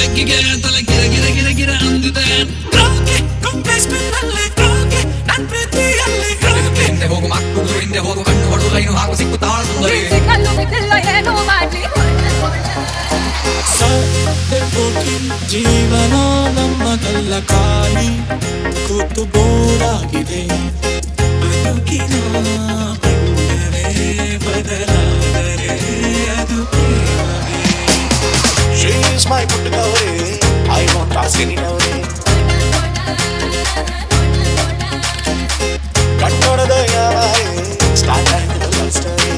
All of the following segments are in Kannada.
ಬೆಕ್ಕಿಗೆ ತಲೆ ಗಿರ ಗಿರ ಗಿರ ಗಿರ ಅಂದಿದೆ ರೋಗಿ ಕೊಂಬೆ ಸ್ಪಿನ್ನಲ್ಲಿ ರೋಗಿ ನನ್ ಪ್ರೀತಿಯಲ್ಲಿ ರೋಗಿ ಹಿಂದೆ ಹೋಗು ಮಕ್ಕಳು ಹಿಂದೆ ಹೋಗು ಕಣ್ಣು ಹೊಡು ಲೈನು ಹಾಗೂ ಸಿಕ್ಕು ತಾಳ ಸುಂದರಿ ಕಲ್ಲು ಬಿದ್ದಿಲ್ಲ ಏನೋ ಮಾಡ್ಲಿ ಸಾಧ್ಯ ಹೋಗಿ ಜೀವನ ನಮ್ಮದಲ್ಲ ಖಾಲಿ ಕೂತು ಬೋರಾಗಿದೆ ಬದುಕಿನ ಬಣ್ಣವೇ ಬದಲಾದರೆ ಅದು ಪ್ರೇಮವೇ She is my good Gauri. I won't ask any dowry. ಕಟ್ಟಡದ ಯಾವಾರಿ ಸ್ಟಾರ್ಟ್ ಆಯ್ತು ಲವ್ ಸ್ಟೋರಿ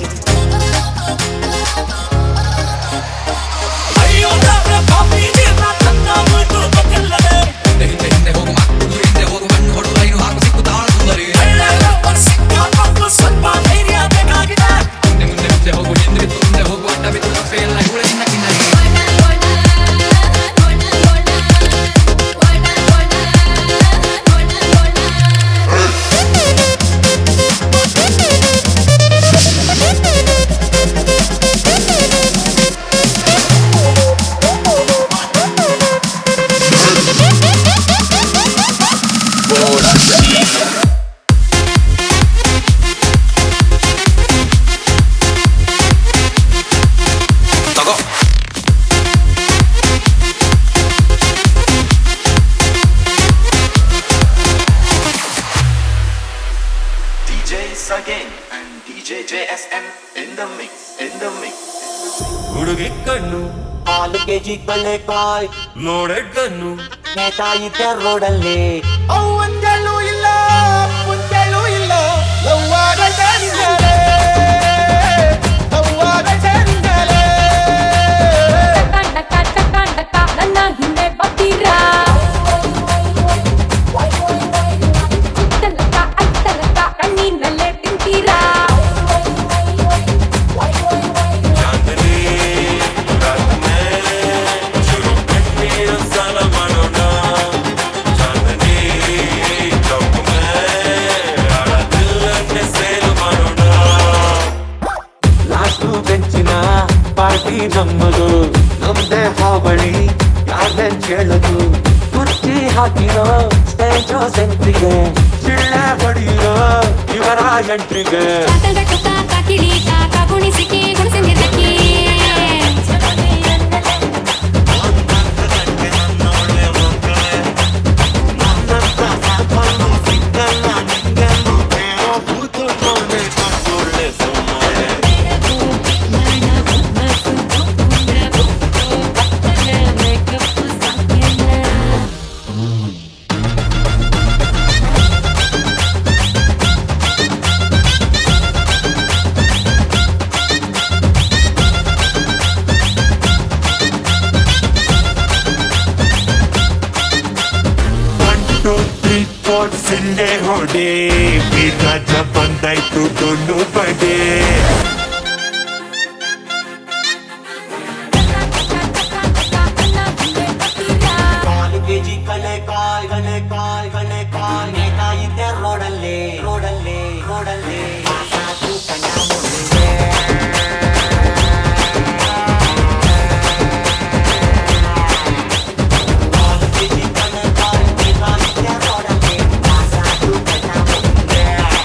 ಅಯ್ಯೋ ನನ್ನ ಕಾಪಿ ನೀರ್ನ ತನ್ನ ಮುಟ್ಟು ಗೊತ್ತಿಲ್ಲದೆ ಹಿಂದೆ ಹಿಂದೆ ಹಿಂದೆ ಹೋಗು ಮಕ್ಕಳು ಹಿಂದೆ ಹೋಗು ಕಣ್ಣು ಹೊಡು ಲೈನು ಹಾಗೂ ಸಿಕ್ಕು ತಾಳ ಸುಂದರಿ ಒಳ್ಳೆಯ ಸಿಕ್ಕಾಕೊಂಡು ಸ್ವಲ್ಪ ಧೈರ್ಯ ಬೇಕಾಗಿದೆ ಮುಂದೆ ಮುಂದೆ ಮುಂದೆ ಹೋಗು ಹಿಂದೆ ಬಿದ್ದು ಮುಂದೆ ಹೋಗು ಅಡ್ಡ ಬಿದ್ದು ತಪ್ಪೆ ಎಲ್ಲ ಇವಳ ಚಿನ್ನ ಕಿನ್ನರಿ ತಗೋ DJs again and DJ JSM in the mix, in the mix. ಹುಡುಗಿ ಕಣ್ಣು ಹಾಲು ಕೆಜಿ ಕಳ್ಳೆಕಾಯ್ ನೋಡೆ ಕಣ್ಣು ನೇತಾ ಇದ್ದೆ ರೋಡಲ್ಲಿ ಒಂದೆಲ್ಲೂ ಇಲ್ಲ ಮುಂದೆಲ್ಲೂ ಇಲ್ಲ ಲವ್ವಾದ ಸೇರಿದ್ದಾರೆ ಲವ್ವಾದ ಸೇರಿದ್ದಾರೆ ಟಕ ಟಕ ಟಕ ನನ್ನ ಹಿಂದೆ ಬರ್ತೀರಾ ಇತ್ತಲಕ ಅತ್ತಲಕ ಕಣ್ಣಿನಲ್ಲೇ ತಿಂತೀರಾ ಚಾಂದನಿ ರಾತ್ ಮೇ ಶುರು ಕಟ್ಟಿ ಸಾಲ ಮಾಡೋಣ ಚಾಂದನಿ ಚೌಕ್ ಮೇ ಆಡ ದಿಲ್ಲನ್ನೇ ಸೇಲ್ ಮಾಡೋಣ ಲಾಸ್ಟು ಬೆಂಚಿನ ಪಾರ್ಟಿ ನಮ್ಮದು ನಮ್ದೇ ಹಾವಳಿ ಯಾರ್ದೇ ಕೇಳದು ಕುರ್ಚಿ ಹಾಕಿರೋ ಸ್ಟೇಜು ಸೆಂಟ್ರಿಗೆ ಚಿಳ್ಳೆ ಹೊಡೆಯಿರೋ ಇವರ ಎಂಟ್ರಿಗೆ ಕಾಕಂಡ ಟುಕ ಕಾಕಿಡಿ ಕಾಕ ಗುಣಿಸಿಕೆ ಗುಣಿಸಿಂದಿದ್ದಕ್ಕೆ ಒನ್ ಟು ತ್ರೀ ಫೋರ್ ಸಿಳ್ಳೆ ಹೊಡೆ ಬೀರಾಜ ಬಂದಾಯ್ತು ಡೊಳ್ಳು ಬಡೆ ಕಾಲು ಕೆಜಿ ಕಳ್ಳೆಕಾಯ್ ಕಳ್ಳೆಕಾಯ್ ಕಳ್ಳೆಕಾಯ್ ನೇತಾ ಇದ್ದೆ ರೋಡಲ್ಲಿ ರೋಡಲ್ಲಿ ರೋಡಲ್ಲಿ ಸಾಕು ಕಣ್ಣ ಮುಟ್ಟಿದೆ. ಕಾಲು ಕೆಜಿ ಕಳ್ಳೆಕಾಯ್ ನೇತಾ ಇದ್ದೆ ರೋಡಲ್ಲಿ ಸಾಕು ಕಣ್ಣ ಮುಟ್ಟಿದೆ.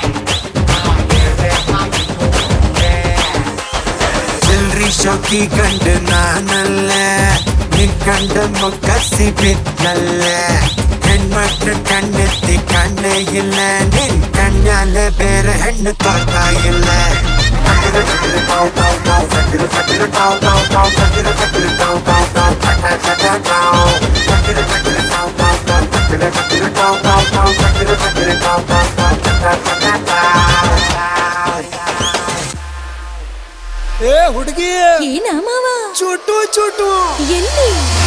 ಚಿಲ್ರಿ ಶೋಕಿ ಕಂಡು ನಾನಲ್ಲೇ ನಿನ್ ಕಂಡು ಮುಗ್ಗಸಿ ಬಿದ್ದಲ್ಲೇ ಹೆಣ್ಮಕ್ಳು ಕಣ್ಣೆತ್ತಿ ಕಣ್ಣೇ ಇಲ್ಲ ನಿನ್ ಕಣ್ಣಲ್ಲೇ ಬೇರೆ ಹೆಣ್ಣು ತೋರ್ತಾ ಇಲ್ಲ ಏ ಹುಡುಗಿ ಏನ ಮಾವ ಚುಟು ಚುಟು ಎಲ್ಲಿ